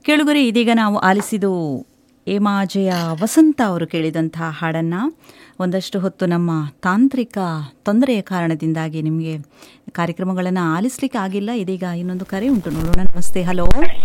ಕೇಳುಗರೆ ಇದೀಗ ನಾವು ಆಲಿಸಿದು ಏಮಾಜೆಯ ವಸಂತ ಅವರು ಕೇಳಿದಂತಹ ಹಾಡನ್ನು ಒಂದಷ್ಟು ಹೊತ್ತು ನಮ್ಮ ತಾಂತ್ರಿಕ ತೊಂದರೆಯ ಕಾರಣದಿಂದಾಗಿ ನಿಮಗೆ ಕಾರ್ಯಕ್ರಮಗಳನ್ನು ಆಲಿಸ್ಲಿಕ್ಕೆ ಆಗಿಲ್ಲ ಇದೀಗ ಇನ್ನೊಂದು ಕರೆ ಉಂಟು ನೋಡೋಣ ನಮಸ್ತೆ ಹಲೋ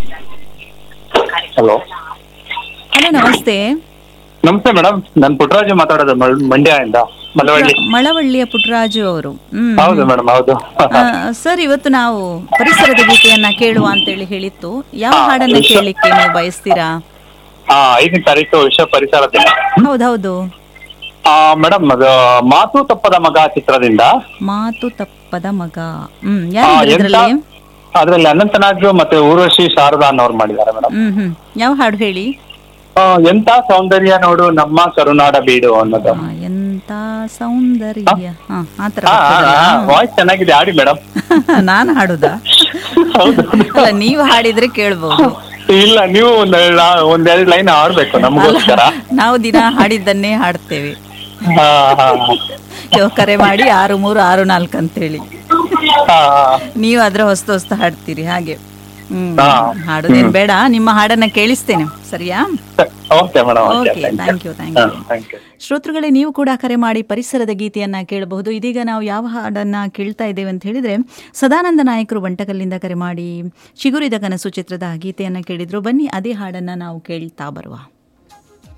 ಹಲೋ ಹಲೋ ನಮಸ್ತೆ ನಮಸ್ತೆ ಮೇಡಮ್ ನಾನು ಪುಟ್ಟರಾಜು ಮಾತಾಡೋದು ಮಳ್- ಮಂಡ್ಯದಿಂದ ಮಲವಳ್ಳಿ ಮಳವಳ್ಳಿಯ ಪುಟ್ಟರಾಜು ಅವರು ಹ್ಮ್ ಹೌದು ಮೇಡಮ್ ಹೌದು ಆ, ಸರ್ ಇವತ್ತು ನಾವು ಪರಿಸರದ ಗೀತೆಯನ್ನ ಕೇಳುವ ಅಂತೇಳಿ ಹೇಳಿತ್ತು ಯಾವ ಹಾಡನ್ನ ಕೇಳಲಿಕ್ಕೆ ನೀವು ಬಯಸ್ತೀರಾ ಹಾ ಐದನೇ ತಾರೀಕು ವಿಶ್ವ ಪರಿಸರ ದಿನ ಹೌದೌದು ಮೇಡಮ್ ಅದು ಮಾತು ತಪ್ಪದ ಮಗ ಚಿತ್ರದಿಂದ ಮಾತು ತಪ್ಪದ ಮಗ ಹ್ಮ್ ಆ, ಯಾರು ಎಂತ ಇದ್ರಲ್ಲಿ ಅದ್ರಲ್ಲಿ ಅನಂತನಾಗ್ ಮತ್ತೆ ಊರ್ವಶಿ ಶಾರದಾ ಅನ್ನೋರು ಮಾಡಿದ್ದಾರೆ ಮೇಡಮ್ ಹ್ಮ್ ಹ್ಮ್ ಯಾವ ಹಾಡು ಹೇಳಿ ಎಂತ ಸೌಂದರ್ಯ ನೋಡು ನಮ್ಮ ಕರುನಾಡ ಬೀಡು ಅನ್ನೋದು ಆ, ಎಂತ ಸೌಂದರ್ಯ ಹಾ ಆತರ ಬರ್ತದಲ್ಲ? ವಾಯ್ಸ್ ಚೆನ್ನಾಗಿದೆ ಆಡಿ ಮೇಡಮ್ ನಾನ್ ಹಾಡುದಾ ಹೌದು ಅಲ್ಲ ನೀವು ಹಾಡಿದ್ರೆ ಕೇಳ್ಬಹುದು ಇಲ್ಲ ನೀವು ಒಂದೆರಡು ಒಂದೆರಡು ಲೈನ್ ಆಡ್ಬೇಕು ನಮಗೋಸ್ಕರ ನಾವು ದಿನ ಹಾಡಿದ್ದನ್ನೇ ಹಾಡ್ತೇವೆ ಹಾ ಹಾ ಇವಾಗ ಕರೆ ಮಾಡಿ ಆರು ಮೂರು ಆರು ನಾಲ್ಕು ಅಂತೇಳಿ ಹಾ ನೀವು ಅದ್ರ ಹೊಸ್ತು ಹೊಸ್ತು ಹಾಡ್ತೀರಿ ಹಾಗೆ ಹ್ಮ್ ಹಾ. ಹಾಡೋದೇನ್ ಬೇಡ ನಿಮ್ಮ ಹಾಡನ್ನ ಕೇಳಿಸ್ತೇನೆ ಸರಿಯಾ okay madam okay okay thank you thank you thank you ಶ್ರೋತೃಗಳೇ ನೀವು ಕೂಡ ಕರೆ ಮಾಡಿ ಪರಿಸರದ ಗೀತೆಯನ್ನ ಕೇಳಬಹುದು ಇದೀಗ ನಾವು ಯಾವ ಹಾಡನ್ನ ಕೇಳ್ತಾ ಇದ್ದೇವೆ ಅಂತ ಹೇಳಿದ್ರೆ ಸದಾನಂದ ನಾಯಕರು ಬಂಟಕಲ್ಲಿಂದ ಕರೆ ಮಾಡಿ ಚಿಗುರಿದ ಕನಸು ಚಿತ್ರದ ಗೀತೆಯನ್ನ ಕೇಳಿದ್ರು ಬನ್ನಿ ಅದೇ ಹಾಡನ್ನ ನಾವು ಕೇಳ್ತಾ ಬರುವ